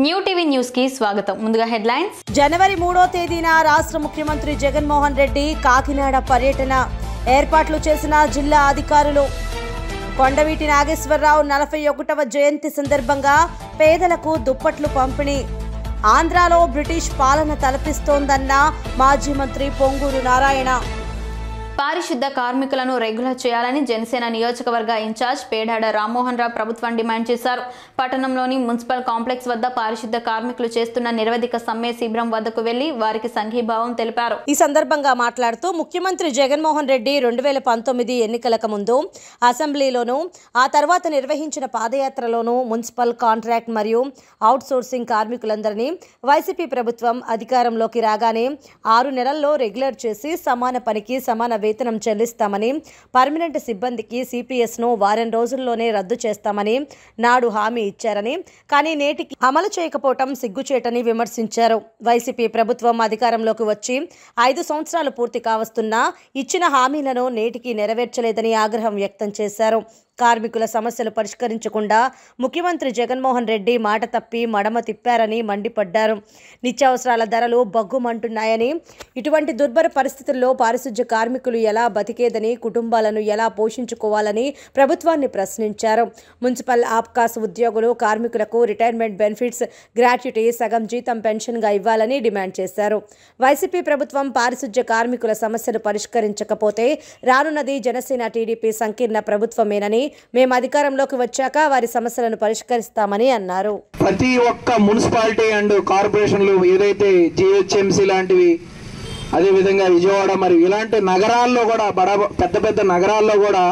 new TV news కి స్వాగతం ముందుగా హెడ్లైన్స్ జనవరి మూడో తేదీన రాష్ట్ర ముఖ్యమంత్రి జగన్మోహన్ రెడ్డి కాకినాడ పర్యటన ఏర్పాట్లు చేసిన జిల్లా అధికారులు కొండవీటి నాగేశ్వరరావు నలభై ఒకటవ జయంతి సందర్భంగా పేదలకు దుప్పట్లు పంపిణీ ఆంధ్రాలో బ్రిటిష్ పాలన తలపిస్తోందన్న మాజీ మంత్రి పొంగూరు నారాయణ పారిశుద్ధ కార్మికులను రెగ్యులర్ చేయాలని జనసేన నియోజకవర్గ ఇన్ఛార్జ్ పేడాడ రామ్మోహన్ రావు ప్రభుత్వం డిమాండ్ చేశారు పట్టణంలోని మున్సిపల్ కాంప్లెక్స్ వద్ద పారిశుద్ధ కార్మికులు చేస్తున్న నిరవధిక సమ్మె శిబిరం వద్దకు వెళ్లి వారికి సంఘీభావం తెలిపారు ఈ సందర్భంగా మాట్లాడుతూ ముఖ్యమంత్రి జగన్మోహన్ రెడ్డి రెండు వేల పంతొమ్మిది ఎన్నికలకు ముందు అసెంబ్లీలోనూ ఆ తర్వాత నిర్వహించిన పాదయాత్రలోనూ మున్సిపల్ కాంట్రాక్ట్ మరియు అవుట్సోర్సింగ్ కార్మికులందరినీ వైసీపీ ప్రభుత్వం అధికారంలోకి రాగానే ఆరు నెలల్లో రెగ్యులర్ చేసి సమాన పనికి సమాన వేతనం చెల్లిస్తామని పర్మనెంట్ సిబ్బందికి సిపిఎస్ను వారం రోజుల్లోనే రద్దు చేస్తామని నాడు హామీ ఇచ్చారని కానీ నేటికి అమలు చేయకపోవటం సిగ్గుచేటని విమర్శించారు వైసీపీ ప్రభుత్వం అధికారంలోకి వచ్చి ఐదు సంవత్సరాలు పూర్తి కావస్తున్నా ఇచ్చిన హామీలను నేటికి నెరవేర్చలేదని ఆగ్రహం వ్యక్తం చేశారు కార్మికుల సమస్యలు పరిష్కరించకుండా ముఖ్యమంత్రి జగన్మోహన్ రెడ్డి మాట తప్పి మడమ తిప్పారని మండిపడ్డారు నిత్యావసరాల ధరలు బగ్గుమంటున్నాయని ఇటువంటి దుర్భర పరిస్థితుల్లో పారిశుధ్య కార్మికులు ఎలా బతికేదని కుటుంబాలను ఎలా పోషించుకోవాలని ప్రభుత్వాన్ని ప్రశ్నించారు మున్సిపల్ ఆప్కాస్ ఉద్యోగులు కార్మికులకు రిటైర్మెంట్ బెనిఫిట్స్ గ్రాట్యుటీ సగం జీతం పెన్షన్గా ఇవ్వాలని డిమాండ్ చేశారు వైసీపీ ప్రభుత్వం పారిశుధ్య కార్మికుల సమస్యలు పరిష్కరించకపోతే రానున్నది జనసేన టీడీపీ సంకీర్ణ ప్రభుత్వమేనని మేము అధికారంలోకి వచ్చాక వారి సమస్యలను పరిష్కరిస్తామని అన్నారు ప్రతి ఒక్క మున్సిపాలిటీ అండ్ కార్పొరేషన్లు ఏదైతే జిహెచ్ఎంసీ లాంటివి అదేవిధంగా విజయవాడ మరి ఇలాంటి నగరాల్లో కూడా బడ పెద్ద పెద్ద నగరాల్లో కూడా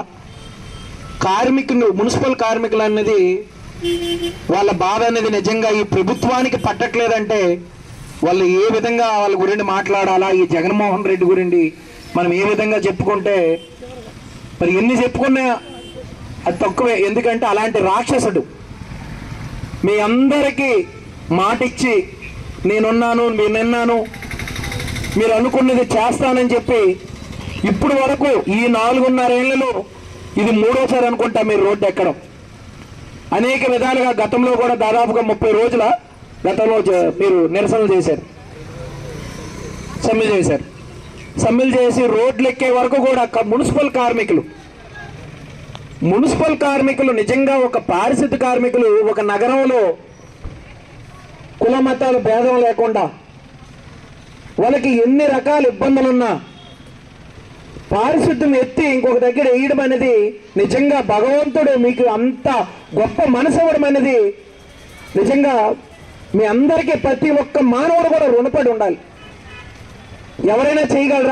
కార్మికులు మున్సిపల్ కార్మికులు అనేది వాళ్ళ బాధ అనేది నిజంగా ఈ ప్రభుత్వానికి పట్టట్లేదంటే వాళ్ళు ఏ విధంగా వాళ్ళ గురించి మాట్లాడాలా ఈ జగన్మోహన్ రెడ్డి గురించి మనం ఏ విధంగా చెప్పుకుంటే మరి ఎన్ని చెప్పుకున్నా అది తక్కువే ఎందుకంటే అలాంటి రాక్షసుడు మీ అందరికీ మాటిచ్చి నేనున్నాను నేనున్నాను మీరు అనుకున్నది చేస్తానని చెప్పి ఇప్పుడు వరకు ఈ నాలుగున్నరేళ్లలో ఇది మూడోసారి అనుకుంటా మీరు రోడ్డు ఎక్కడం అనేక విధాలుగా గతంలో కూడా దాదాపుగా ముప్పై రోజుల గతంలో జ- మీరు నిరసనలు చేశారు సమ్మె చేశారు సమ్మెలు చేసి రోడ్లు ఎక్కే వరకు కూడా క- మున్సిపల్ కార్మికులు మున్సిపల్ కార్మికులు నిజంగా ఒక పారిశుద్ధ కార్మికులు ఒక నగరంలో కుల మతాల భేదం లేకుండా వాళ్ళకి ఎన్ని రకాల ఇబ్బందులున్నా పారిశుద్ధ్యం ఎత్తి ఇంకొక దగ్గర వేయడం అనేది నిజంగా భగవంతుడు మీకు అంత గొప్ప మనసు ఇవ్వడం అనేది నిజంగా మీ అందరికీ ప్రతి ఒక్క మానవుడు కూడా రుణపడి ఉండాలి ఎవరైనా చేయగలరా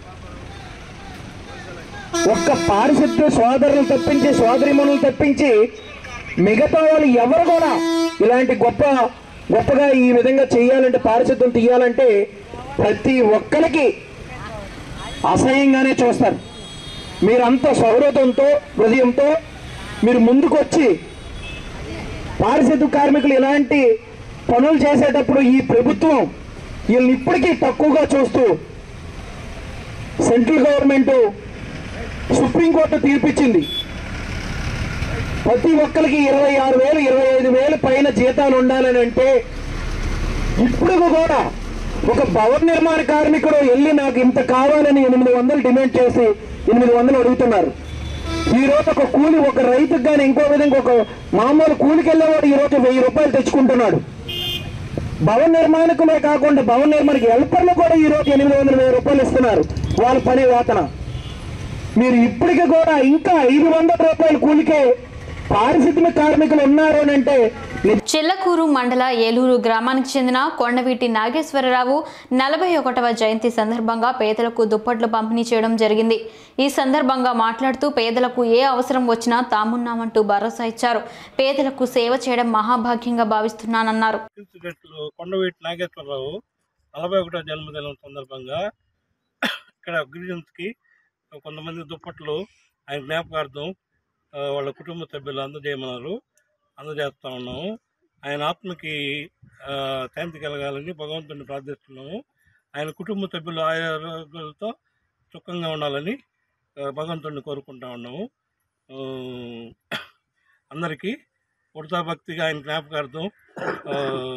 ఒక్క పారిశుద్ధ్య సోదరులు తప్పించి సోదరిమణులు తప్పించి మిగతా వాళ్ళు ఎవరు కూడా ఇలాంటి గొప్ప గొప్పగా ఈ విధంగా చేయాలంటే పారిశుద్ధ్యం తీయాలంటే ప్రతి ఒక్కరికి అసహ్యంగానే చూస్తారు మీరంత సౌహృదంతో హృదయంతో మీరు ముందుకు వచ్చి పారిశుద్ధ్య కార్మికులు ఇలాంటి పనులు చేసేటప్పుడు ఈ ప్రభుత్వం వీళ్ళని ఇప్పటికీ తక్కువగా చూస్తూ సెంట్రల్ గవర్నమెంట్ సుప్రీంకోర్టు తీర్పిచ్చింది ప్రతి ఒక్కరికి ఇరవై ఆరు వేలు ఇరవై ఐదు వేలు పైన జీతాలు ఉండాలని అంటే ఇప్పుడు కూడా ఒక భవన నిర్మాణ కార్మికుడు వెళ్ళి నాకు ఇంత కావాలని ఎనిమిది వందలు డిమాండ్ చేసి ఎనిమిది వందలు అడుగుతున్నారు ఈ రోజు ఒక కూలి ఒక రైతుకు కానీ ఇంకో విధంగా ఒక మామూలు కూలికి వెళ్ళేవాడు ఈ రోజు వెయ్యి రూపాయలు తెచ్చుకుంటున్నాడు భవన నిర్మాణకులే కాకుండా భవన నిర్మాణకి హెల్పర్లు కూడా ఈ రోజు ఎనిమిది వందల వెయ్యి రూపాయలు ఇస్తున్నారు వాళ్ళ పని వేతన మీరు ఇప్పటికి కూడా ఇంకా ఐదు వందల రూపాయల కూలికే పారిశుద్ధ్య కార్మికులు ఉన్నారు అని అంటే చిల్లకూరు మండల ఏలూరు గ్రామానికి చెందిన కొండవీటి నాగేశ్వరరావు నలభై ఒకటవ జయంతి సందర్భంగా పేదలకు దుప్పట్లు పంపిణీ చేయడం జరిగింది ఈ సందర్భంగా మాట్లాడుతూ పేదలకు ఏ అవసరం వచ్చినా తామున్నామంటూ భరోసా ఇచ్చారు పేదలకు సేవ చేయడం మహాభాగ్యంగా భావిస్తున్నానన్నారు ఇన్సిడెంట్లు కొండవీటి నాగేశ్వరరావు నలభై ఒకటో జన్మదినం సందర్భంగా ఇక్కడ గిరిజన్స్కి కొంతమంది దుప్పట్లు ఆయన జ్ఞాపకార్థం ఆ, వాళ్ళ కుటుంబ సభ్యులు అందజేయమన్నారు అందజేస్తా ఉన్నాము ఆయన ఆత్మకి ఆ, శాంతి కలగాలని భగవంతుని ప్రార్థిస్తున్నాము ఆయన కుటుంబ సభ్యులు ఆరోగ్యాలతో సుఖంగా ఉండాలని ఆ, భగవంతుడిని కోరుకుంటా ఉన్నాము ఆ, అందరికీ ఉడతా భక్తిగా ఆయన జ్ఞాపకార్థం ఆ,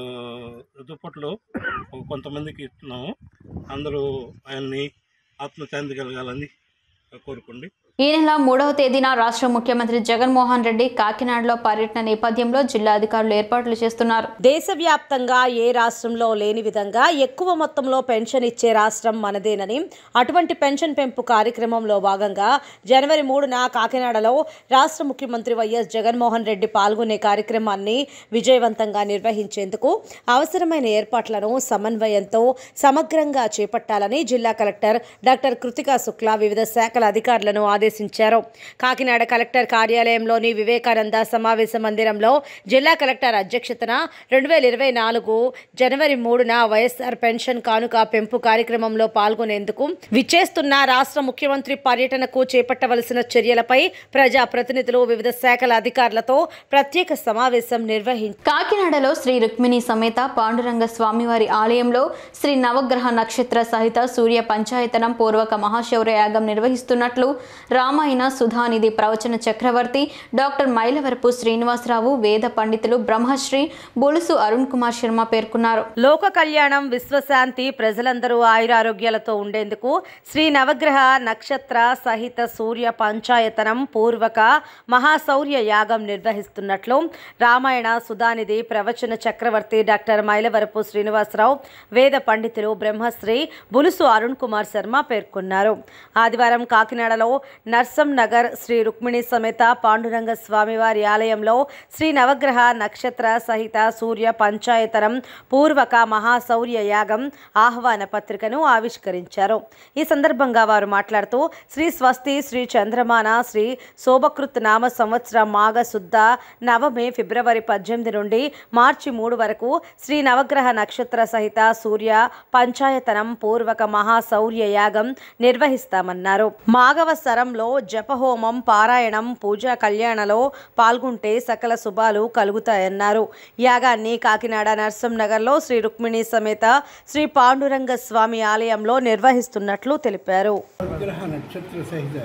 దుప్పట్లు కొంతమందికి ఇస్తున్నాము అందరూ ఆయన్ని ఆత్మశాంతి కలగాలని కోరుకోండి ఈ నెల మూడవ తేదీన రాష్ట్ర ముఖ్యమంత్రి జగన్మోహన్ రెడ్డి కాకినాడలో పర్యటన నేపథ్యంలో జిల్లా అధికారులు ఏర్పాట్లు చేస్తున్నారు దేశవ్యాప్తంగా ఏ రాష్ట్రంలో లేని విధంగా ఎక్కువ మొత్తంలో పెన్షన్ ఇచ్చే రాష్ట్రం మనదేనని అటువంటి పెన్షన్ పెంపు కార్యక్రమంలో భాగంగా జనవరి మూడున కాకినాడలో రాష్ట్ర ముఖ్యమంత్రి వైఎస్ జగన్మోహన్ రెడ్డి పాల్గొనే కార్యక్రమాన్ని విజయవంతంగా నిర్వహించేందుకు అవసరమైన ఏర్పాట్లను సమన్వయంతో సమగ్రంగా చేపట్టాలని జిల్లా కలెక్టర్ డాక్టర్ కృతికా శుక్లా వివిధ శాఖల అధికారులను ఆదేశించారు కాకినాడ కలెక్టర్ కార్యాలయంలోని వివేకానంద సమావేశ మందిరంలో జిల్లా కలెక్టర్ అధ్యక్షతన రెండు వేల ఇరవై నాలుగు జనవరి మూడున వైఎస్ఆర్ పెన్షన్ కానుక పెంపు కార్యక్రమంలో పాల్గొనేందుకు విచ్చేస్తున్న రాష్ట్ర ముఖ్యమంత్రి పర్యటనకు చేపట్టవలసిన చర్యలపై ప్రజా ప్రతినిధులు వివిధ శాఖల అధికారులతో ప్రత్యేక సమావేశం నిర్వహించారు కాకినాడలో శ్రీ రుక్మిణి సమేత పాండురంగ స్వామివారి ఆలయంలో శ్రీ నవగ్రహ నక్షత్ర సహిత సూర్య పంచాయతనం పూర్వక మహాశౌర్య యాగం నిర్వహిస్తున్నట్లు రామాయణ సుధానిధి ప్రవచన చక్రవర్తి డాక్టర్ మైలవరపు శ్రీనివాసరావు వేద పండితులు బ్రహ్మశ్రీ బొలుసు అరుణ్ కుమార్ శర్మ పేర్కొన్నారు లోక కళ్యాణం విశ్వశాంతి ప్రజలందరూ ఆయురారోగ్యాలతో ఉండేందుకు శ్రీ నవగ్రహ నక్షత్ర సహిత సూర్య పంచాయతనం పూర్వక మహాశౌర్య యాగం నిర్వహిస్తున్నట్లు రామాయణ సుధానిధి ప్రవచన చక్రవర్తి డాక్టర్ మైలవరపు శ్రీనివాసరావు వేద పండితులు బ్రహ్మశ్రీ బులుసు అరుణ్ కుమార్ శర్మ పేర్కొన్నారు ఆదివారం కాకినాడలో నర్సం నగర్ శ్రీ రుక్మిణి సమేత పాండురంగ స్వామివారి ఆలయంలో శ్రీ నవగ్రహ నక్షత్ర సహిత సూర్య పంచాయతనం పూర్వక మహాశౌర్య యాగం ఆహ్వాన పత్రికను ఆవిష్కరించారు ఈ సందర్భంగా వారు మాట్లాడుతూ శ్రీ స్వస్తి శ్రీ చంద్రమాన శ్రీ శోభకృత్ నామ సంవత్సర మాఘ శుద్ధ నవమి ఫిబ్రవరి పద్దెనిమిది నుండి మార్చి మూడు వరకు శ్రీ నవగ్రహ నక్షత్ర సహిత సూర్య పంచాయతనం పూర్వక మహాశౌర్య యాగం నిర్వహిస్తామన్నారు మాఘవ సరంలో జపహోమం పారాయణం పూజా కళ్యాణలో పాల్గొంటే సకల శుభాలు కలుగుతాయన్నారు యాగాన్ని కాకినాడ నర్సం నగర్లో శ్రీ రుక్మిణి సమేత శ్రీ పాండురంగ స్వామి ఆలయంలో నిర్వహిస్తున్నట్లు తెలిపారు గ్రహ నక్షత్ర సహిత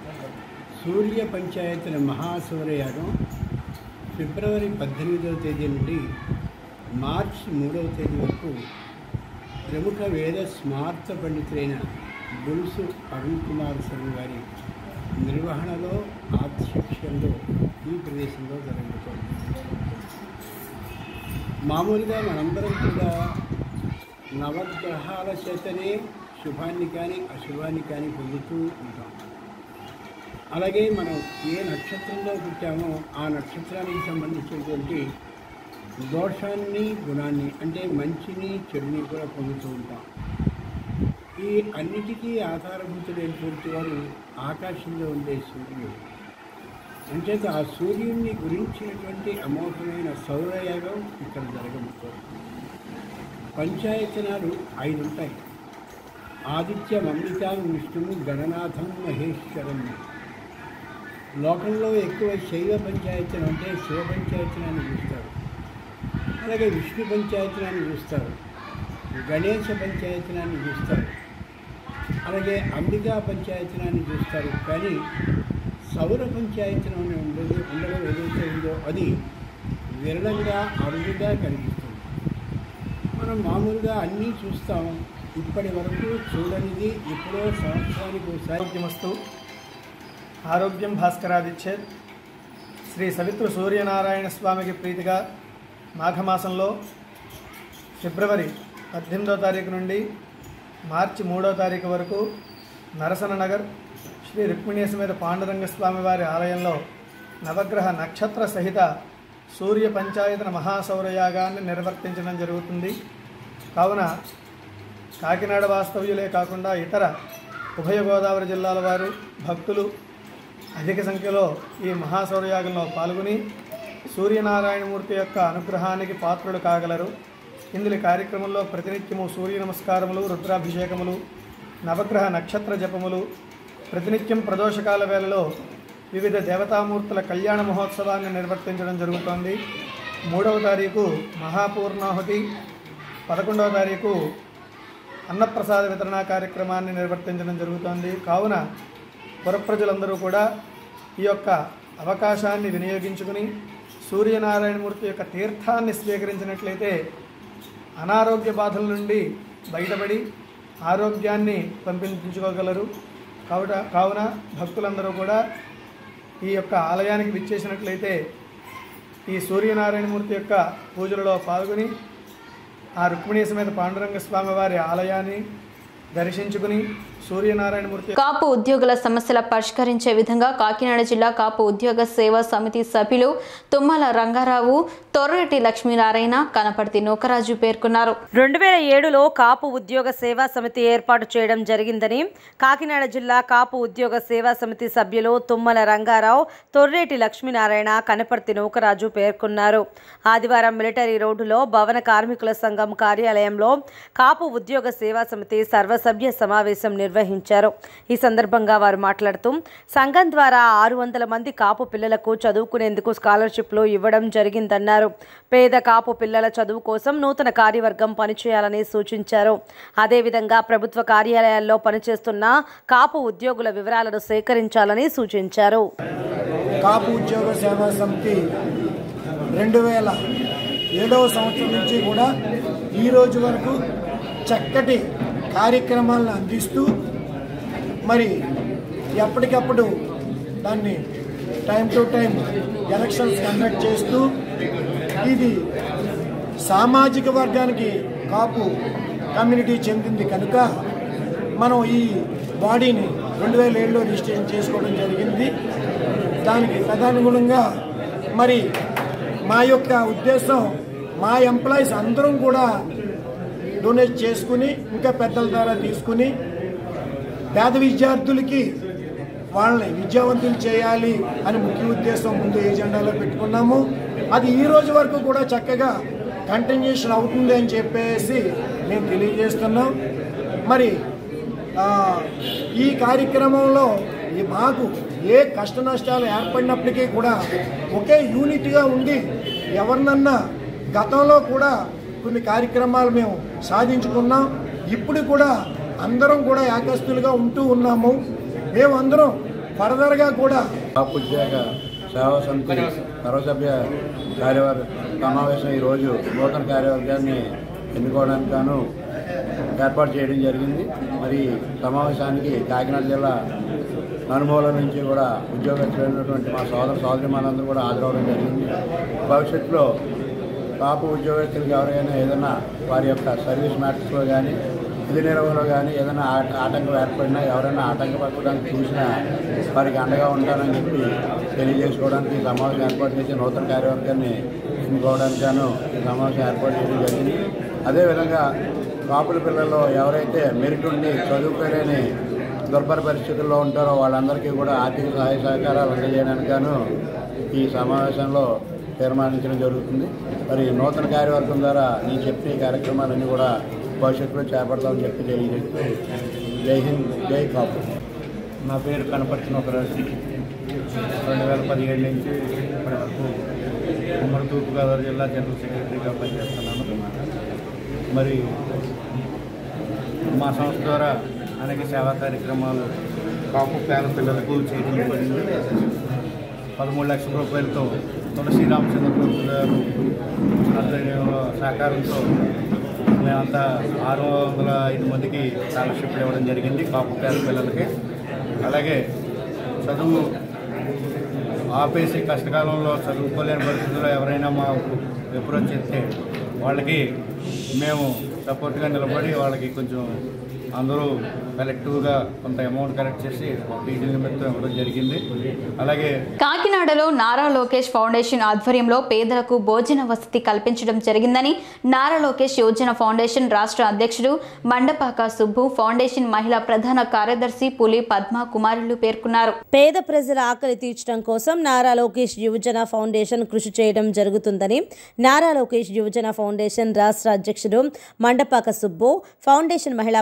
సూర్య పంచాయతీల మహాసూర్యయాగం ఫిబ్రవరి పద్దెనిమిదవ తేదీ నుండి మార్చి మూడవ తేదీ వరకు ప్రముఖ వేద స్మార్త పండితులైన బుల్సు అరుణ్ కుమార్ శర్మ గారి నిర్వహణలో ఆధ్యక్షంలో ఈ ప్రదేశంలో జరుగుతోంది మామూలుగా మనందరం కూడా నవగ్రహాల చేతనే శుభాన్ని కానీ అశుభాన్ని కానీ పొందుతూ ఉంటాం అలాగే మనం ఏ నక్షత్రంలో పుట్టామో ఆ నక్షత్రానికి సంబంధించినటువంటి దోషాన్ని గుణాన్ని అంటే మంచిని చెడుని కూడా పొందుతూ ఉంటాం ఈ అన్నిటికీ ఆధారభూతుడైనటువంటి వారు ఆకాశంలో ఉండే సూర్యుడు అంచేత ఆ సూర్యుడిని గురించినటువంటి అమోఘమైన సౌరయాగం ఇక్కడ జరగబోతోంది పంచాయతనాలు ఐదు ఉంటాయి ఆదిత్యం అమృతాం విష్ణువు గణనాథం మహేశ్వరం లోకంలో ఎక్కువ శైవ పంచాయతనం అంటే శివ పంచాయతనాన్ని చూస్తారు అలాగే విష్ణు పంచాయతనాన్ని చూస్తారు గణేశ పంచాయతనాన్ని చూస్తారు అలాగే అంబికా పంచాయతనాన్ని చూస్తారు కానీ సౌర పంచాయతనం అని ఉండదు ఉండడం ఏదైతే ఉందో అది విరళంగా అరుదుగా కనిపిస్తుంది మనం మామూలుగా అన్నీ చూస్తాం ఇప్పటి వరకు చూడనిది ఎప్పుడో సంవత్సరానికి ఒకసారి ఆరోగ్యమస్తు ఆరోగ్యం భాస్కరాదిచ్చేత్ శ్రీ సవిత్ర సూర్యనారాయణ స్వామికి ప్రీతిగా మాఘమాసంలో ఫిబ్రవరి పద్దెనిమిదో తారీఖు నుండి మార్చి మూడో తారీఖు వరకు నరసన నగర్ శ్రీ రుక్మిణీ సమేత పాండురంగ స్వామి వారి ఆలయంలో నవగ్రహ నక్షత్ర సహిత సూర్య పంచాయతన మహాసౌరయాగాన్ని నిర్వర్తించడం జరుగుతుంది కావున కాకినాడ వాస్తవ్యులే కాకుండా ఇతర ఉభయ గోదావరి జిల్లాల వారు భక్తులు అధిక సంఖ్యలో ఈ మహాసౌరయాగంలో పాల్గొని సూర్యనారాయణమూర్తి యొక్క అనుగ్రహానికి పాత్రులు కాగలరు ఇందులో కార్యక్రమంలో ప్రతినిత్యము సూర్య నమస్కారములు రుద్రాభిషేకములు నవగ్రహ నక్షత్ర జపములు ప్రతినిత్యం ప్రదోషకాల వేళలో వివిధ దేవతామూర్తుల కళ్యాణ మహోత్సవాన్ని నిర్వర్తించడం జరుగుతోంది మూడవ తారీఖు మహాపూర్ణాహుతి పదకొండవ తారీఖు అన్నప్రసాద వితరణ కార్యక్రమాన్ని నిర్వర్తించడం జరుగుతోంది కావున పురప్రజలందరూ కూడా ఈ యొక్క అవకాశాన్ని వినియోగించుకుని సూర్యనారాయణమూర్తి యొక్క తీర్థాన్ని స్వీకరించినట్లయితే అనారోగ్య బాధల నుండి బయటపడి ఆరోగ్యాన్ని పంపించుకోగలరు కావుట కావున భక్తులందరూ కూడా ఈ యొక్క ఆలయానికి విచ్చేసినట్లయితే ఈ సూర్యనారాయణమూర్తి యొక్క పూజలలో పాల్గొని ఆ రుక్మిణీ సమేత పాండురంగ స్వామి వారి ఆలయాన్ని దర్శించుకుని సూర్యనారాయణమూర్తి కాపు ఉద్యోగుల సమస్యల పరిష్కరించే విధంగా కాకినాడ జిల్లా కాపు ఉద్యోగ సేవా సమితి సభ్యులు తుమ్మల రంగారావు తొర్రెటి లక్ష్మీనారాయణ కనపర్తి నూకరాజు పేర్కొన్నారు రెండు వేల ఏడులో కాపు ఉద్యోగ సేవా సమితి ఏర్పాటు చేయడం జరిగిందని కాకినాడ జిల్లా కాపు ఉద్యోగ సేవా సమితి సభ్యులు తుమ్మల రంగారావు తొర్రేటి లక్ష్మీనారాయణ కనపర్తి నూకరాజు పేర్కొన్నారు ఆదివారం మిలిటరీ రోడ్డులో భవన కార్మికుల సంఘం కార్యాలయంలో కాపు ఉద్యోగ సేవా సమితి సర్వసభ్య సమావేశం నిర్వహించారు ఈ సందర్భంగా వారు మాట్లాడుతూ సంఘం ద్వారా ఆరు వందల మంది కాపు పిల్లలకు చదువుకునేందుకు స్కాలర్షిప్లు ఇవ్వడం జరిగిందన్నారు పేద కాపు పిల్లల చదువు కోసం నూతన కార్యవర్గం పనిచేయాలని సూచించారు అదేవిధంగా ప్రభుత్వ కార్యాలయాల్లో పనిచేస్తున్న కాపు ఉద్యోగుల వివరాలను సేకరించాలని సూచించారు కాపు ఉద్యోగ సేవా సమితి రెండు వేల ఏడవ సంవత్సరం నుంచి కూడా ఈ రోజు వరకు చక్కటి కార్యక్రమాలను అందిస్తూ మరి ఎప్పటికప్పుడు దాన్ని time to time elections conduct చేస్తూ ఇది సామాజిక వర్గానికి కాపు కమ్యూనిటీ చెందింది కనుక మనం ఈ బాడీని రెండు వేల ఏడులో రిజిస్ట్రేషన్ చేసుకోవడం జరిగింది దానికి తదనుగుణంగా మరి మా యొక్క ఉద్దేశం మా ఎంప్లాయీస్ అందరం కూడా డొనేట్ చేసుకుని ఇంకా పెద్దల ద్వారా తీసుకుని పేద విద్యార్థులకి వాళ్ళని విద్యావంతులు చేయాలి అని ముఖ్య ఉద్దేశం ముందు ఏజెండాలో పెట్టుకున్నాము అది ఈ రోజు వరకు కూడా చక్కగా కంటిన్యూషన్ అవుతుంది అని చెప్పేసి మేము తెలియజేస్తున్నాం మరి ఆ, ఈ కార్యక్రమంలో ఈ మాకు ఏ కష్ట నష్టాలు ఏర్పడినప్పటికీ కూడా ఒకే యూనిట్గా ఉండి ఎవరినన్నా గతంలో కూడా కొన్ని కార్యక్రమాలు మేము సాధించుకున్నాం ఇప్పుడు కూడా అందరం కూడా ఏకస్తులుగా ఉంటూ ఉన్నాము మేమందరం ఫర్దర్గా కూడా కాపు ఉద్యోగ సేవా సమితి సర్వసభ్య కార్యవర్గ సమావేశం ఈరోజు నూతన కార్యవర్గాన్ని ఎన్నుకోవడానికి గాను ఏర్పాటు చేయడం జరిగింది మరి సమావేశానికి కాకినాడ జిల్లా నలుమూల నుంచి కూడా ఉద్యోగస్తులైనటువంటి మా సోదర సోదరిమానందరూ కూడా హాజరవడం జరిగింది భవిష్యత్తులో కాపు ఉద్యోగస్తులకు ఎవరైనా ఏదైనా వారి యొక్క సర్వీస్ మ్యాటర్స్లో కానీ విధి నిర్వహణలో కానీ ఏదైనా ఆట ఆటంకం ఏర్పడినా ఎవరైనా ఆటంకపరచడానికి చూసినా వారికి అండగా ఉంటానని చెప్పి తెలియజేసుకోవడానికి ఈ సమావేశం ఏర్పాటు చేసి నూతన కార్యవర్గాన్ని ఎన్నుకోవడానికి గాను ఈ సమావేశం ఏర్పాటు చేయడం జరిగింది అదేవిధంగా కాపుల పిల్లల్లో ఎవరైతే మెరిట్ ఉండి చదువుకోలేని దుర్భర పరిస్థితుల్లో ఉంటారో వాళ్ళందరికీ కూడా ఆర్థిక సహాయ సహకారాలు అందజేయడానికి గాను ఈ సమావేశంలో తీర్మానించడం జరుగుతుంది మరి నూతన కార్యవర్గం ద్వారా నేను చెప్పిన ఈ కార్యక్రమాలన్నీ కూడా భవిష్యత్తులో చేపడతామని చెప్పి తెలియజేస్తూ జై హింద్ జై కాపు నా పేరు కనపర్చిన ఒక రాజు రెండు వేల పదిహేడు నుంచి ఇప్పటి వరకు ఉమ్మడి తూర్పుగోదావరి జిల్లా జనరల్ సెక్రటరీగా పనిచేస్తున్నాను మరి మా సంస్థ ద్వారా అనేక సేవా కార్యక్రమాలు కాపు పేద పిల్లలకు చేయడం జరిగింది పదమూడు లక్షల రూపాయలతో తులసి రామచంద్రప్రభు గారు ఆధ్వర్యంలో సహకారంతో మేమంతా ఆరు వందల ఐదు మందికి స్కాలర్షిప్లు ఇవ్వడం జరిగింది కాపు పేద పిల్లలకి అలాగే చదువు ఆపేసి కష్టకాలంలో చదువుకోలేని పరిస్థితుల్లో ఎవరైనా మాకు అప్రోచ్ చేస్తే వాళ్ళకి మేము సపోర్ట్గా నిలబడి వాళ్ళకి కొంచెం అందరూ కలెక్టివ్గా కొంత అమౌంట్ కలెక్ట్ చేసి ఫీజు నిమిత్తం ఇవ్వడం జరిగింది అలాగే కాకినాడలో నారా లోకేష్ ఫౌండేషన్ ఆధ్వర్యంలో పేదలకు భోజన వసతి కల్పించడం జరిగిందని నారా లోకేష్ యోజన ఫౌండేషన్ రాష్ట్ర అధ్యక్షుడు మండపాక సుబ్బు ఫౌండేషన్ మహిళా ప్రధాన కార్యదర్శి పులి పద్మ కుమారులు పేర్కొన్నారు పేద ప్రజల ఆకలి తీర్చడం కోసం నారా లోకేష్ యువజన ఫౌండేషన్ కృషి చేయడం జరుగుతుందని నారా లోకేష్ యువజన ఫౌండేషన్ రాష్ట్ర అధ్యక్షుడు మండపాక సుబ్బు ఫౌండేషన్ మహిళా ప్రధాన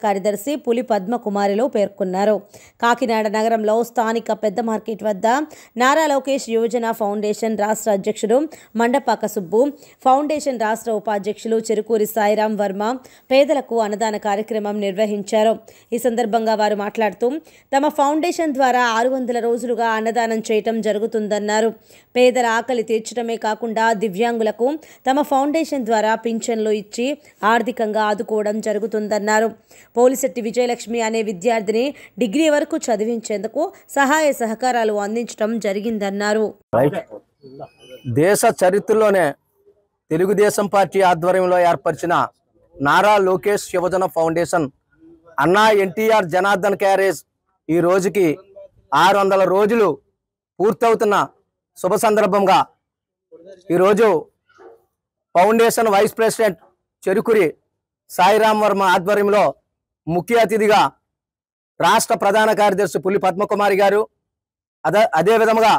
కార్యదర్శి పులి పద్మకుమారిలు పేర్కొన్నారు కాకినాడ నగరంలో స్థానిక పెద్ద మార్కెట్ వద్ద నారా లోకేష్ యువజన ఫౌండేషన్ రాష్ట్ర అధ్యక్షుడు మండపాక సుబ్బు ఫౌండేషన్ రాష్ట్ర ఉపాధ్యక్షులు చెరుకూరి సాయిరాం వర్మ పేదలకు అన్నదాన కార్యక్రమం నిర్వహించారు ఈ సందర్భంగా వారు మాట్లాడుతూ తమ ఫౌండేషన్ ద్వారా ఆరు వందల రోజులుగా అన్నదానం చేయటం జరుగుతుందన్నారు పేదల ఆకలి తీర్చడమే కాకుండా దివ్యాంగులకు తమ ఫౌండేషన్ ద్వారా పింఛన్లు ఇచ్చి ఆర్థికంగా ఆదుకోవడం జరుగుతుందన్నారు పోలిశెట్టి విజయలక్ష్మి అనే విద్యార్థిని డిగ్రీ వరకు చదివించేందుకు సహాయ సహకారాలు అందించడం జరిగిందన్నారు రైట్ దేశ చరిత్రలోనే తెలుగుదేశం పార్టీ ఆధ్వర్యంలో ఏర్పరిచిన నారా లోకేష్ యువజన ఫౌండేషన్ అన్నా ఎన్టీఆర్ జనార్దన్ క్యారేజ్ ఈ రోజుకి ఆరు వందల రోజులు పూర్తవుతున్న శుభ సందర్భంగా ఈరోజు foundation vice president Cherukuri Sairam Varma ఆధ్వర్యంలో ముఖ్య అతిథిగా రాష్ట్ర ప్రధాన కార్యదర్శి పులి పద్మకుమారి గారు అదే అదే విధముగా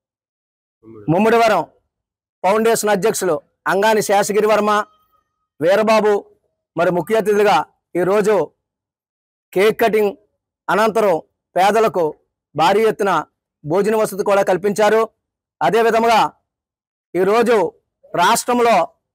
ముమ్మిడివరం ఫౌండేషన్ అధ్యక్షులు అంగాని శేషగిరి వర్మ వీరబాబు మరి ముఖ్య అతిథులుగా ఈరోజు కేక్ కటింగ్ అనంతరం పేదలకు భారీ ఎత్తున భోజన వసతి కూడా కల్పించారు అదే విధముగా ఈరోజు రాష్ట్రంలో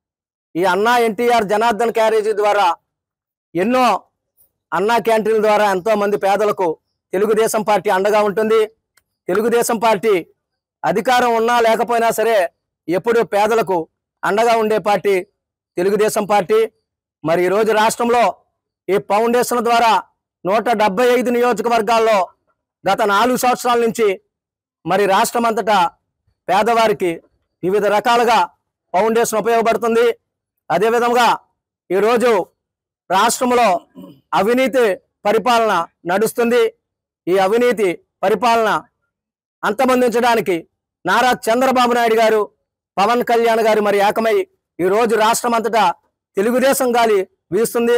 ఈ అన్నా ఎన్టీఆర్ జనార్దన్ క్యారేజీ ద్వారా ఎన్నో అన్నా క్యాంటీన్ల ద్వారా ఎంతో మంది పేదలకు తెలుగుదేశం పార్టీ అండగా ఉంటుంది తెలుగుదేశం పార్టీ అధికారం ఉన్నా లేకపోయినా సరే ఎప్పుడు పేదలకు అండగా ఉండే పార్టీ తెలుగుదేశం పార్టీ మరి ఈరోజు రాష్ట్రంలో ఈ ఫౌండేషన్ ద్వారా నూట డెబ్బై ఐదు నియోజకవర్గాల్లో గత నాలుగు సంవత్సరాల నుంచి మరి రాష్ట్రం అంతటా పేదవారికి వివిధ రకాలుగా ఫౌండేషన్ ఉపయోగపడుతుంది అదేవిధంగా ఈరోజు రాష్ట్రంలో అవినీతి పరిపాలన నడుస్తుంది ఈ అవినీతి పరిపాలన అంతమొందించడానికి నారా చంద్రబాబు నాయుడు గారు పవన్ కళ్యాణ్ గారు మరి ఏకమై ఈ రోజు రాష్ట్రం అంతటా తెలుగుదేశం గాలి వీస్తుంది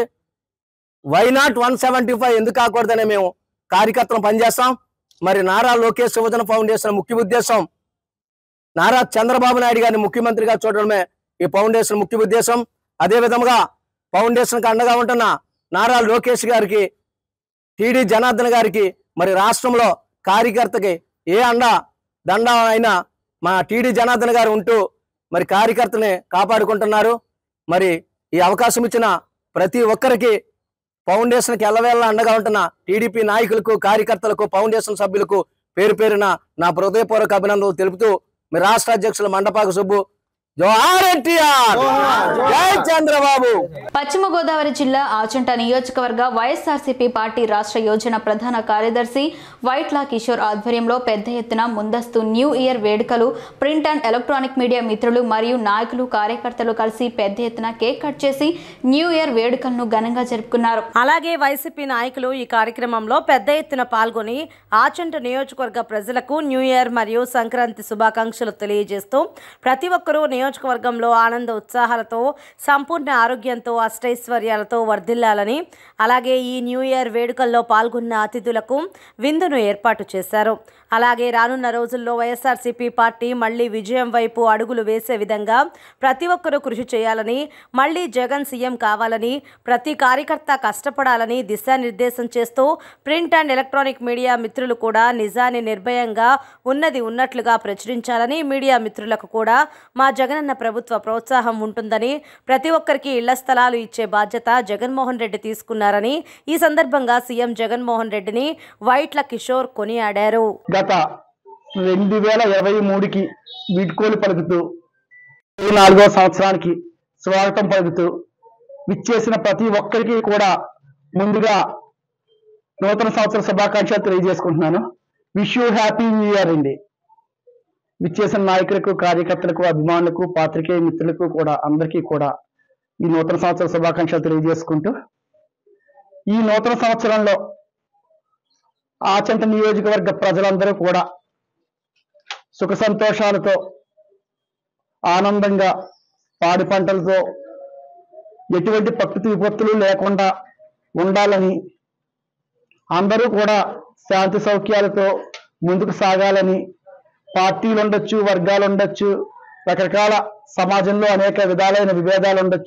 why not one seventy five ఎందుకు కాకూడదని మేము కార్యకర్తలు పనిచేస్తాం మరి నారా లోకేష్ యువజన ఫౌండేషన్ ముఖ్య ఉద్దేశం నారా చంద్రబాబు నాయుడు గారిని ముఖ్యమంత్రిగా చూడడమే ఈ ఫౌండేషన్ ముఖ్య ఉద్దేశం అదే విధముగా ఫౌండేషన్ కి అండగా ఉంటున్న నారా లోకేష్ గారికి టీడీ జనార్దన్ గారికి మరి రాష్ట్రంలో కార్యకర్తకి ఏ అండ దండ అయినా మా టీడీ జనార్దన్ గారు ఉంటూ మరి కార్యకర్తని కాపాడుకుంటున్నారు మరి ఈ అవకాశం ఇచ్చిన ప్రతి ఒక్కరికి ఫౌండేషన్కి ఎల్లవేళ అండగా ఉంటున్న టీడీపీ నాయకులకు కార్యకర్తలకు ఫౌండేషన్ సభ్యులకు పేరు పేరున నా హృదయపూర్వక అభినందనలు తెలుపుతూ మీ రాష్ట్ర అధ్యక్షులు మండపాక సుబ్బు జోహార్ ఎన్టీఆర్ జై చంద్రబాబు పశ్చిమ గోదావరి జిల్లా ఆచంట నియోజకవర్గ వైఎస్ఆర్సీపీ పార్టీ రాష్ట్ర యోజన ప్రధాన కార్యదర్శి వైట్లా కిషోర్ ఆధ్వర్యంలో పెద్ద ఎత్తున ముందస్తు న్యూ ఇయర్ వేడుకలు ప్రింట్ అండ్ ఎలక్ట్రానిక్ మీడియా మిత్రులు మరియు నాయకులు కార్యకర్తలు కలిసి పెద్ద ఎత్తున కేక్ కట్ చేసి న్యూ ఇయర్ వేడుకలను ఘనంగా జరుపుకున్నారు అలాగే వైసీపీ నాయకులు ఈ కార్యక్రమంలో పెద్ద ఎత్తున పాల్గొని ఆచంట నియోజకవర్గ ప్రజలకు న్యూ ఇయర్ మరియు సంక్రాంతి శుభాకాంక్షలు తెలియజేస్తూ ప్రతి ఒక్కరూ నియోజకవర్గంలో ఆనంద ఉత్సాహాలతో సంపూర్ణ ఆరోగ్యంతో అష్టైశ్వర్యాలతో వర్ధిల్లాలని అలాగే ఈ న్యూ ఇయర్ వేడుకల్లో పాల్గొన్న అతిథులకు విందును ఏర్పాటు చేశారు అలాగే రానున్న రోజుల్లో వైఎస్ఆర్సీపీ పార్టీ మళ్లీ విజయం వైపు అడుగులు వేసే విధంగా ప్రతి ఒక్కరూ కృషి చేయాలని మళ్లీ జగన్ సీఎం కావాలని ప్రతి కార్యకర్త కష్టపడాలని దిశానిర్దేశం చేస్తూ ప్రింట్ అండ్ ఎలక్ట్రానిక్ మీడియా మిత్రులు కూడా నిజాన్ని నిర్భయంగా ఉన్నది ఉన్నట్లుగా ప్రచురించాలని మీడియా మిత్రులకు కూడా మా జగనన్న ప్రభుత్వ ప్రోత్సాహం ఉంటుందని ప్రతి ఒక్కరికి ఇళ్ల స్థలాలు ఇచ్చే బాధ్యత జగన్మోహన్ రెడ్డి తీసుకున్నారని ఈ సందర్భంగా సీఎం జగన్మోహన్ రెడ్డిని వైట్ల కిషోర్ కొనియాడారు గత రెండు వేల ఇరవై మూడుకి వీడ్కోలు పలుకుతూ ఇరవై నాలుగో సంవత్సరానికి స్వాగతం పలుకుతూ విచ్చేసిన ప్రతి ఒక్కరికి కూడా ముందుగా నూతన సంవత్సర శుభాకాంక్షలు తెలియజేసుకుంటున్నాను wish you happy new year అండి విచ్చేసిన నాయకులకు కార్యకర్తలకు అభిమానులకు పాత్రికేయ మిత్రులకు కూడా అందరికీ కూడా ఈ నూతన సంవత్సర శుభాకాంక్షలు తెలియజేసుకుంటూ ఈ నూతన సంవత్సరంలో ఆచంట నియోజకవర్గ ప్రజలందరూ కూడా సుఖ సంతోషాలతో ఆనందంగా పాడి పంటలతో ఎటువంటి ప్రకృతి విపత్తులు లేకుండా ఉండాలని అందరూ కూడా శాంతి సౌఖ్యాలతో ముందుకు సాగాలని పార్టీలు ఉండొచ్చు వర్గాలు ఉండొచ్చు రకరకాల సమాజంలో అనేక విధాలైన విభేదాలు ఉండొచ్చు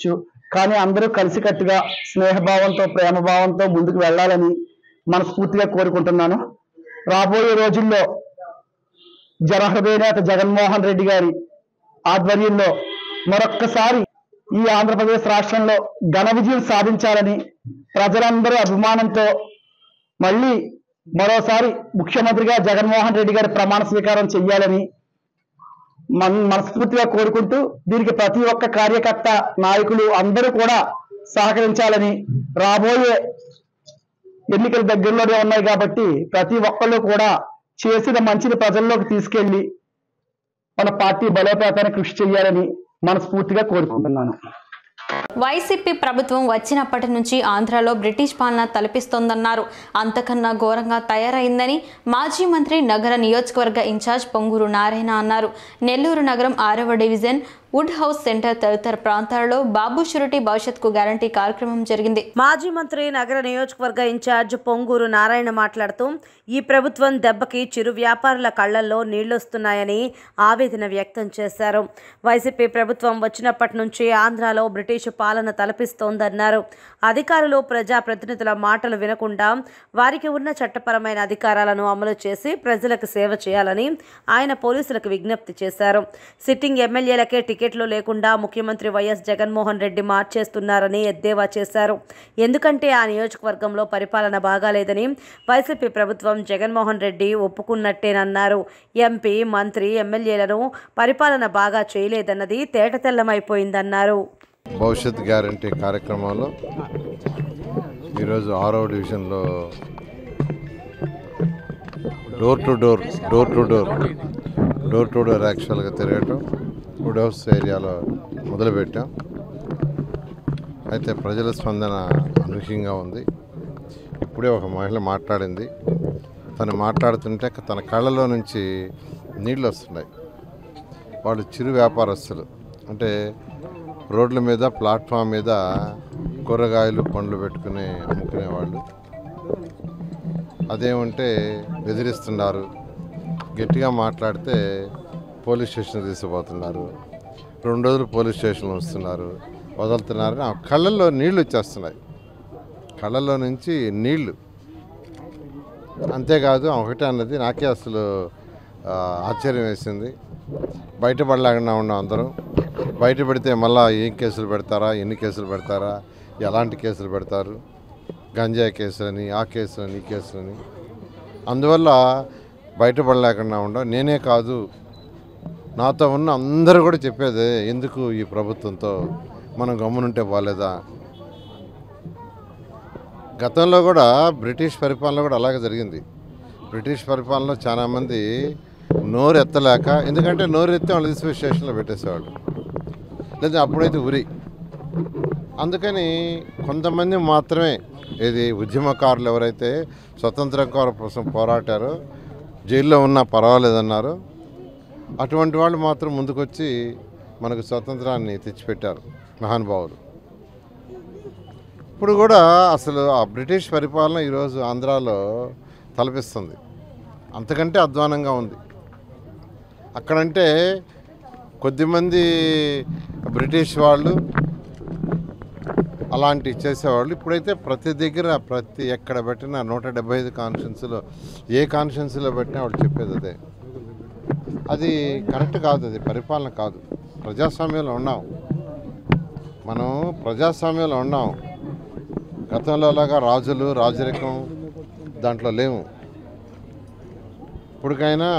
కానీ అందరూ కలిసికట్టుగా స్నేహభావంతో ప్రేమభావంతో ముందుకు వెళ్ళాలని మనస్ఫూర్తిగా కోరుకుంటున్నాను రాబోయే రోజుల్లో జనహృదయ నేత జగన్మోహన్ రెడ్డి గారి ఆధ్వర్యంలో మరొక్కసారి ఈ ఆంధ్రప్రదేశ్ రాష్ట్రంలో ఘన విజయం సాధించాలని ప్రజలందరూ అభిమానంతో మళ్ళీ మరోసారి ముఖ్యమంత్రిగా జగన్మోహన్ రెడ్డి గారి ప్రమాణ స్వీకారం చెయ్యాలని మన మనస్ఫూర్తిగా కోరుకుంటూ దీనికి ప్రతి ఒక్క కార్యకర్త నాయకులు అందరూ కూడా సహకరించాలని రాబోయే ఎన్నికలు దగ్గరలోనే ఉన్నాయి కాబట్టి ప్రతి ఒక్కళ్ళు కూడా చేసిన మంచిని ప్రజల్లోకి తీసుకెళ్లి మన పార్టీ బలోపేతానికి కృషి చేయాలని మనస్ఫూర్తిగా కోరుకుంటున్నాను వైసీపీ ప్రభుత్వం వచ్చినప్పటి నుంచి ఆంధ్రాలో బ్రిటిష్ పాలన తలపిస్తోందన్నారు అంతకన్నా ఘోరంగా తయారైందని మాజీ మంత్రి నగర నియోజకవర్గ ఇన్ఛార్జ్ పొంగూరు నారాయణ అన్నారు నెల్లూరు నగరం ఆరవ డివిజన్ వుడ్ హౌస్ సెంటర్ తదితర ప్రాంతాలలో బాబు షురిటీ భవిష్యత్కు గ్యారంటీ కార్యక్రమం జరిగింది మాజీ మంత్రి నగర నియోజకవర్గ ఇన్ఛార్జ్ పొంగూరు నారాయణ మాట్లాడుతూ ఈ ప్రభుత్వం దెబ్బకి చిరు వ్యాపారుల కళ్లల్లో నీళ్లొస్తున్నాయని ఆవేదన వ్యక్తం చేశారు వైసీపీ ప్రభుత్వం వచ్చినప్పటి నుంచి ఆంధ్రాలో బ్రిటిష్ పాలన తలపిస్తోందన్నారు అధికారులు ప్రజాప్రతినిధుల మాటలు వినకుండా వారికి ఉన్న చట్టపరమైన అధికారాలను అమలు చేసి ప్రజలకు సేవ చేయాలని ఆయన పోలీసులకు విజ్ఞప్తి చేశారు సిట్టింగ్ ఎమ్మెల్యేలకే టికెట్లు లేకుండా ముఖ్యమంత్రి వైఎస్ జగన్మోహన్ రెడ్డి మార్చేస్తున్నారని ఎద్దేవా చేశారు ఎందుకంటే ఆ నియోజకవర్గంలో పరిపాలన బాగాలేదని వైసీపీ ప్రభుత్వం జగన్మోహన్ రెడ్డి ఒప్పుకున్నట్టేనన్నారు ఎంపీ మంత్రి ఎమ్మెల్యేలను పరిపాలన బాగా చేయలేదన్నది తేటతెల్లమైపోయిందన్నారు భవిష్యత్ గ్యారంటీ కార్యక్రమంలో ఈరోజు ఆరో డివిజన్లో door to door door to door door to door యాక్చువల్గా తిరగటం వుడ్ హౌస్ ఏరియాలో మొదలుపెట్టాం అయితే ప్రజల స్పందన అనూహ్యంగా ఉంది ఇప్పుడే ఒక మహిళ మాట్లాడింది తను మాట్లాడుతుంటే తన కళ్ళలో నుంచి నీళ్ళు వస్తున్నాయి వాళ్ళు చిరు వ్యాపారస్తులు అంటే రోడ్ల మీద ప్లాట్ఫామ్ మీద కూరగాయలు పండ్లు పెట్టుకుని అమ్ముకునేవాళ్ళు అదేమంటే బెదిరిస్తున్నారు గట్టిగా మాట్లాడితే పోలీస్ స్టేషన్ తీసుకుపోతున్నారు రెండు రోజులు పోలీస్ స్టేషన్ వస్తున్నారు వదులుతున్నారు ఆ కళ్ళల్లో నీళ్లు వచ్చేస్తున్నాయి కళ్ళల్లో నుంచి నీళ్లు అంతేకాదు ఆ ఒకటే అన్నది నాకే అసలు ఆ, ఆశ్చర్యం వేసింది బయటపడలేకుండా ఉన్నాం అందరం బయట పెడితే మళ్ళా ఏం కేసులు పెడతారా ఎన్ని కేసులు పెడతారా ఎలాంటి కేసులు పెడతారు గంజాయి కేసులని ఆ కేసులని ఈ కేసులని అందువల్ల బయటపడలేకుండా ఉండవు నేనే కాదు నాతో ఉన్న అందరూ కూడా చెప్పేది ఎందుకు ఈ ప్రభుత్వంతో మనం గమ్మునుంటే బాగాలేదా గతంలో కూడా బ్రిటిష్ పరిపాలన కూడా అలాగే జరిగింది బ్రిటిష్ పరిపాలనలో చాలామంది నోరు ఎత్తలేక ఎందుకంటే నోరు ఎత్తే వాళ్ళు తీసుకుపోయి స్టేషన్లో పెట్టేసేవాళ్ళు లేదా అప్పుడైతే ఉరి అందుకని కొంతమంది మాత్రమే ఇది ఉద్యమకారులు ఎవరైతే స్వతంత్ర కోసం పోరాటారో జైల్లో ఉన్నా పర్వాలేదన్నారు అటువంటి వాళ్ళు మాత్రం ముందుకొచ్చి మనకు స్వతంత్రాన్ని తెచ్చిపెట్టారు మహానుభావులు ఇప్పుడు కూడా అసలు ఆ బ్రిటిష్ పరిపాలన ఈరోజు ఆంధ్రాలో తలపిస్తుంది అంతకంటే అధ్వానంగా ఉంది అక్కడంటే కొద్దిమంది బ్రిటిష్ వాళ్ళు అలాంటివి చేసేవాళ్ళు ఇప్పుడైతే ప్రతి దగ్గర ప్రతి ఎక్కడ పెట్టినా నూట డెబ్బై ఐదు కాన్ఫరెన్స్లో ఏ కాన్ఫరెన్స్లో పెట్టినా వాళ్ళు చెప్పేది అదే అది కరెక్ట్ కాదు అది పరిపాలన కాదు ప్రజాస్వామ్యంలో ఉన్నాం మనం ప్రజాస్వామ్యంలో ఉన్నాం గతంలో లాగా రాజులు రాజరికం దాంట్లో లేవు ఇప్పటికైనా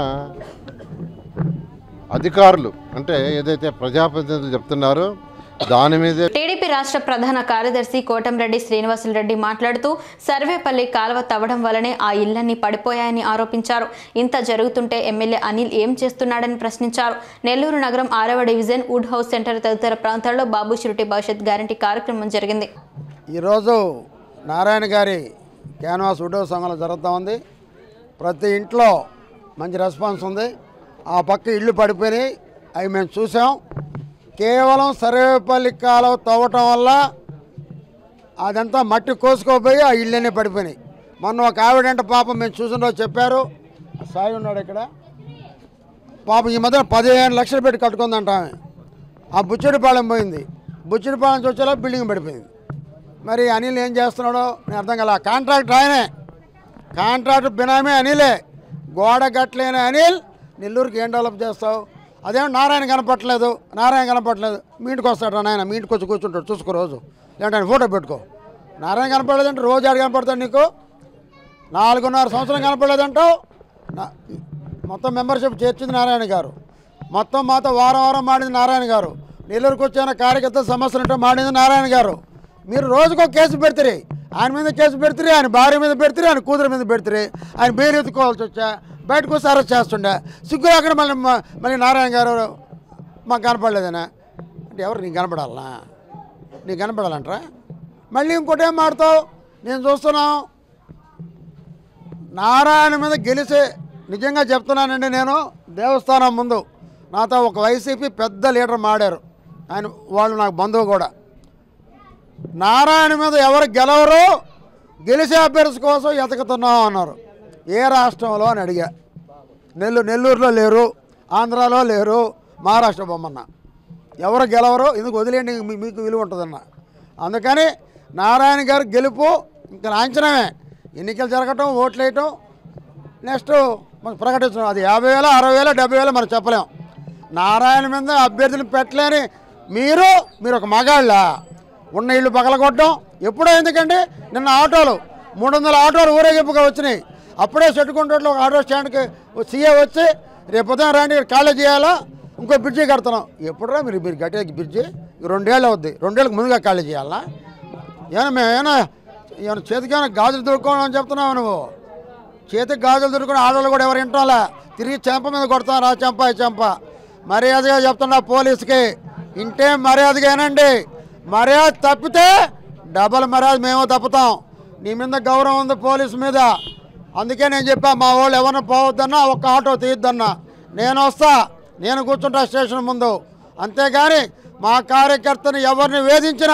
అధికారులు అంటే ఏదైతే ప్రజాప్రతినిధులు చెప్తున్నారో దాని మీదే టీడీపీ రాష్ట్ర ప్రధాన కార్యదర్శి కోటంరెడ్డి శ్రీనివాసులరెడ్డి మాట్లాడుతూ సర్వేపల్లి కాలువ తవ్వడం వల్లనే ఆ ఇళ్లన్నీ పడిపోయాయని ఆరోపించారు ఇంత జరుగుతుంటే ఎమ్మెల్యే అనిల్ ఏం చేస్తున్నాడని ప్రశ్నించారు నెల్లూరు నగరం ఆరవ డివిజన్ వుడ్ హౌస్ సెంటర్ తదితర ప్రాంతాల్లో బాబు షురిటీ భవిష్యత్ గ్యారంటీ కార్యక్రమం జరిగింది ఈరోజు నారాయణ గారి క్యాన్వాస్ ఉడో సంఘంలో జరుగుతూ ఉంది ప్రతి ఇంట్లో మంచి రెస్పాన్స్ ఉంది ఆ పక్క ఇళ్ళు పడిపోయినాయి అవి మేము చూసాం కేవలం సర్వేపల్లి కాలువ తవ్వటం వల్ల అదంతా మట్టి కోసుకోపోయి ఆ ఇళ్ళనే పడిపోయినాయి మొన్న ఒక ఆవిడంటే పాపం మేము చూసిన రోజు చెప్పారు సాయి ఉన్నాడు ఇక్కడ పాపం ఈ మధ్య పదిహేను లక్షలు పెట్టి కట్టుకుందంట ఆమె ఆ బుచ్చడిపాళెం పోయింది బుచ్చిడిపాలెం నుంచి వచ్చేలా బిల్డింగ్ పడిపోయింది మరి అనిల్ ఏం చేస్తున్నాడో నేను అర్థం కల కాంట్రాక్టర్ ఆయనే కాంట్రాక్టర్ బినామీ అనిలే గోడ గట్లేని అనిల్ నెల్లూరుకి ఏం డెవలప్ చేస్తావు అదేమో నారాయణ కనపట్లేదు నారాయణ కనపట్లేదు మీ ఇంటికి వస్తాడు నాయన మీ ఇంటికి వచ్చి కూర్చుంటాడు చూసుకో రోజు లేదంటే ఆయన ఫోటో పెట్టుకో నారాయణ కనపడలేదంటే రోజు ఆడు కనపడతాడు నీకు నాలుగున్నర సంవత్సరం కనపడలేదంటావు నా- మొత్తం మెంబర్షిప్ చేర్చింది నారాయణ గారు మొత్తం మాతో వారం వారం మాడింది నారాయణ గారు నెల్లూరుకు వచ్చిన కార్యకర్త సమస్యలు ఉంటే మాడింది నారాయణ గారు మీరు రోజుకో కేసు పెడతారు ఆయన మీద కేసు పెడతారు ఆయన భార్య మీద పెడతారు ఆయన కూతురు మీద పెడతారు ఆయన బెయిల్ ఎత్తుకోవాల్సి వచ్చా బయటకు వస్తే అరెస్ట్ చేస్తుండే సిగ్గు అక్కడ మళ్ళీ మ- మళ్ళీ నారాయణ గారు మాకు కనపడలేదనా అంటే ఎవరు నీకు కనపడాలనా నీకు కనపడాలంటారా మళ్ళీ ఇంకోటి ఏం మాడతావు నేను చూస్తున్నాం నారాయణ మీద గెలిచే నిజంగా చెప్తున్నానండి నేను దేవస్థానం ముందు నాతో ఒక వైసీపీ పెద్ద లీడర్ మాడారు ఆయన వాళ్ళు నాకు బంధువు కూడా నారాయణ మీద ఎవరు గెలవరు గెలిచే అభ్యర్థి కోసం ఎతకుతున్నాం అన్నారు ఏ రాష్ట్రంలో అని అడిగా నెల్లూరు నెల్లూరులో లేరు ఆంధ్రాలో లేరు మహారాష్ట్ర బొమ్మన్న ఎవరు గెలవరు ఎందుకు వదిలేండి మీ- మీకు విలువ ఉంటుందన్న అందుకని నారాయణ గారు గెలుపు ఇంకా లాంఛనమే ఎన్నికలు జరగటం ఓట్లు వేయటం నెక్స్ట్ మనం ప్రకటించడం అది యాభై వేల అరవై వేల డెబ్బై వేల మనం చెప్పలేం నారాయణ మీద అభ్యర్థులు పెట్టలేని మీరు మీరు ఒక మగాళ్ళ ఉన్న ఇళ్ళు పగలగొట్టడం ఎప్పుడో ఎందుకండి నిన్న ఆటోలు మూడు వందల ఆటోలు ఊరేగింపుగా వచ్చినాయి అప్పుడే చెట్టుకుంటోట్లో ఒక ఆటో స్టాండ్కి సీఏ వచ్చి రేపు ఉదయం రాండి కాలేజ్ చేయాలా ఇంకో బ్రిడ్జి కడుతున్నాం ఎప్పుడురా మీరు మీరు కట్టేది బ్రిడ్జి రెండేళ్ళు అవుద్ది రెండేళ్ళకి ముందుగా ఖాళీ చేయాలా ఏమన్నా మేము ఏమైనా ఏమైనా చేతికి ఏమైనా గాజులు దొరుకుకోవడం అని చెప్తున్నావు నువ్వు చేతికి గాజులు దొరుకుని ఆడవాళ్ళు కూడా ఎవరు వింటాలా తిరిగి చెంప మీద కొడతాను ఆ చెంప ఈ చెంప మర్యాదగా చెప్తున్నా పోలీసుకి ఇంటే మర్యాదగానండి మర్యాద తప్పితే డబల్ మర్యాద మేము తప్పుతాం నీ మీద గౌరవం ఉంది పోలీసు మీద అందుకే నేను చెప్పా మా వాళ్ళు ఎవరిని పోవద్దన్నా ఒక్క ఆటో తీయద్దన్నా నేను వస్తా నేను కూర్చుంటా స్టేషన్ ముందు అంతేగాని మా కార్యకర్తను ఎవరిని వేధించినా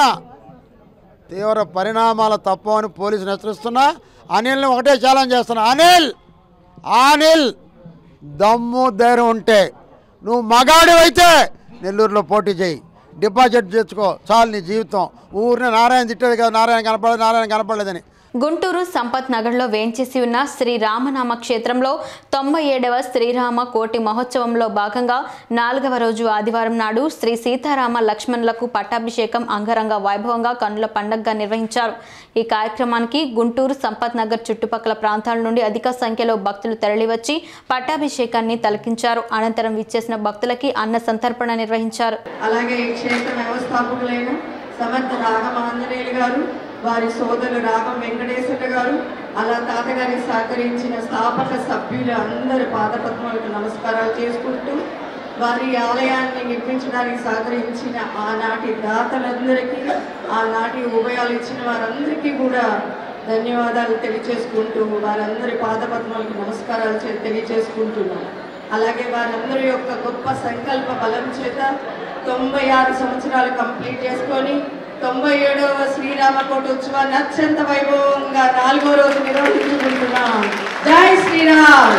తీవ్ర పరిణామాలు తప్పవని పోలీసులు హెచ్చరిస్తున్నా అనిల్ని ఒకటే ఛాలెంజ్ చేస్తున్నా అనిల్ అనిల్ దమ్ము ధైర్యం ఉంటే నువ్వు మగాడివైతే నెల్లూరులో పోటీ చేయి డిపాజిట్ తెచ్చుకో చాలు నీ జీవితం ఊరిని నారాయణ తిట్టేది కదా నారాయణ కనపడలేదు నారాయణ కనపడలేదని గుంటూరు సంపత్ నగర్లో వేంచేసి ఉన్న శ్రీ రామనామ క్షేత్రంలో తొంభై ఏడవ శ్రీరామ కోటి మహోత్సవంలో భాగంగా నాలుగవ రోజు ఆదివారం నాడు శ్రీ సీతారామ లక్ష్మణులకు పట్టాభిషేకం అంగరంగ వైభవంగా కన్నుల పండగగా నిర్వహించారు ఈ కార్యక్రమానికి గుంటూరు సంపత్ నగర్ చుట్టుపక్కల ప్రాంతాల నుండి అధిక సంఖ్యలో భక్తులు తరలివచ్చి పట్టాభిషేకాన్ని తలకించారు అనంతరం విచ్చేసిన భక్తులకి అన్న సంతర్పణ నిర్వహించారు అలాగే ఈ క్షేత్ర వ్యవస్థాపకులైన సమర్థ రాగం ఆంజనేయులు గారు వారి సోదరులు రాగం వెంకటేశ్వర గారు అలా తాతగారికి సహకరించిన స్థాపక సభ్యులు అందరి పాదపద్మాలకు నమస్కారాలు చేసుకుంటూ వారి ఆలయాన్ని నిర్మించడానికి సహకరించిన ఆనాటి దాతలందరికీ ఆనాటి ఉభయాలు ఇచ్చిన వారందరికీ కూడా ధన్యవాదాలు తెలియచేసుకుంటూ వారందరి పాదపద్మాలకు నమస్కారాలు చే- తెలియచేసుకుంటున్నాను అలాగే వారందరి యొక్క గొప్ప సంకల్ప బలం చేత తొంభై ఆరు సంవత్సరాలు కంప్లీట్ చేసుకొని తొంభై ఏడవ శ్రీరామకోట ఉత్సవాన్ని అత్యంత వైభవంగా నాలుగో రోజు నిర్వహించుకుంటున్నాం జై శ్రీరామ్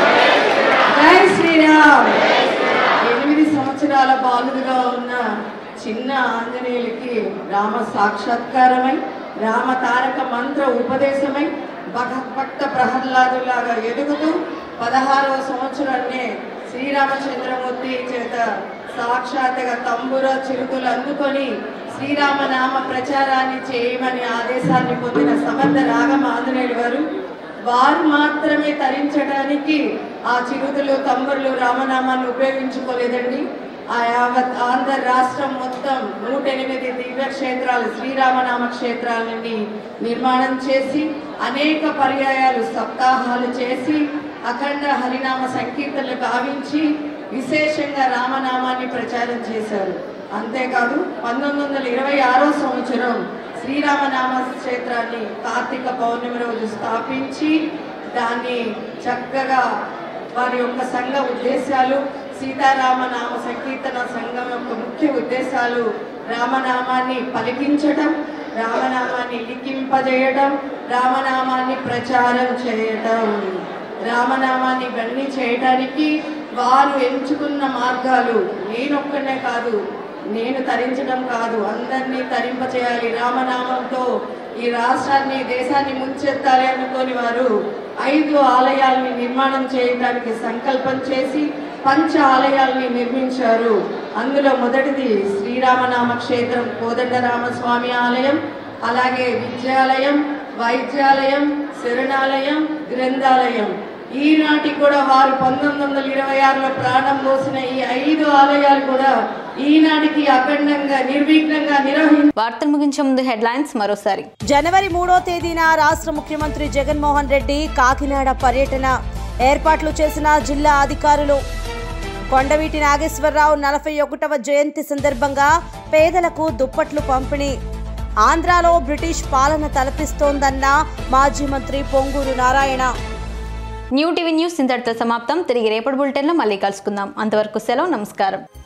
జై శ్రీరామ్ ఎనిమిది సంవత్సరాల బాలుడుగా ఉన్న చిన్న ఆంజనేయులకి రామ సాక్షాత్కారమై రామ తారక మంత్ర ఉపదేశమై భగభక్త ప్రహ్లాదులాగా ఎదుగుతూ పదహారవ సంవత్సరాన్నే శ్రీరామచంద్రమూర్తి చేత సాక్షాత్గా తంబుర చిరుకులు అందుకొని శ్రీరామనామ ప్రచారాన్ని చేయమని ఆదేశాన్ని పొందిన సమర్థ రాగమ ఆంజనేయులు గారు వారు మాత్రమే తరించడానికి ఆ చిరుతులు తంబుర్లు రామనామాన్ని ఉపయోగించుకోలేదండి ఆ యావత్ ఆంధ్ర రాష్ట్రం మొత్తం నూట ఎనిమిది దివ్యక్షేత్రాలు శ్రీరామనామ క్షేత్రాలని నిర్మాణం చేసి అనేక పర్యాయాలు సప్తాహాలు చేసి అఖండ హరినామ సంకీర్తనలు గావించి విశేషంగా రామనామాన్ని ప్రచారం చేశారు అంతేకాదు పంతొమ్మిది వందల ఇరవై ఆరో సంవత్సరం శ్రీరామనామ క్షేత్రాన్ని కార్తీక పౌర్ణమి రోజు స్థాపించి దాన్ని చక్కగా వారి యొక్క సంఘ ఉద్దేశాలు సీతారామ నామ సంకీర్తన సంఘం యొక్క ముఖ్య ఉద్దేశాలు రామనామాన్ని పలికించటం రామనామాన్ని లిఖింపజేయటం రామనామాన్ని ప్రచారం చేయటం రామనామాన్ని ఇవన్నీ చేయటానికి వారు ఎంచుకున్న మార్గాలు నేనొక్కనే కాదు నేను తరించడం కాదు అందరినీ తరింపచేయాలి రామనామంతో ఈ రాష్ట్రాన్ని దేశాన్ని ముంచెత్తాలి అనుకోని వారు ఐదు ఆలయాల్ని నిర్మాణం చేయడానికి సంకల్పం చేసి పంచ ఆలయాల్ని నిర్మించారు అందులో మొదటిది శ్రీరామనామ క్షేత్రం కోదండరామస్వామి ఆలయం అలాగే విద్యాలయం వైద్యాలయం శరణాలయం గ్రంథాలయం ఈనాటి కూడా వారు పంతొమ్మిది వందల ఇరవై ఆరులో ప్రాణం పోసిన ఈ ఐదు ఆలయాలు కూడా ఈనాటికి అఖండంగా నిర్విఘ్నంగా నిర్వహించ వార్తలు ముగించే ముందు హెడ్లైన్స్ మరోసారి జనవరి మూడో తేదీన రాష్ట్ర ముఖ్యమంత్రి జగన్మోహన్ రెడ్డి కాకినాడ పర్యటన ఏర్పాట్లు చేసిన జిల్లా అధికారులు కొండవీటి నాగేశ్వరరావు నలభై ఒకటవ జయంతి సందర్భంగా పేదలకు దుప్పట్లు పంపిణీ ఆంధ్రాలో బ్రిటిష్ పాలన తలపిస్తోందన్న మాజీ మంత్రి Ponguru Narayana new TV news ఇంతటితో సమాప్తం తిరిగి రేపటి బులెటిన్లో మళ్ళీ కలుసుకుందాం అంతవరకు సెలవు నమస్కారం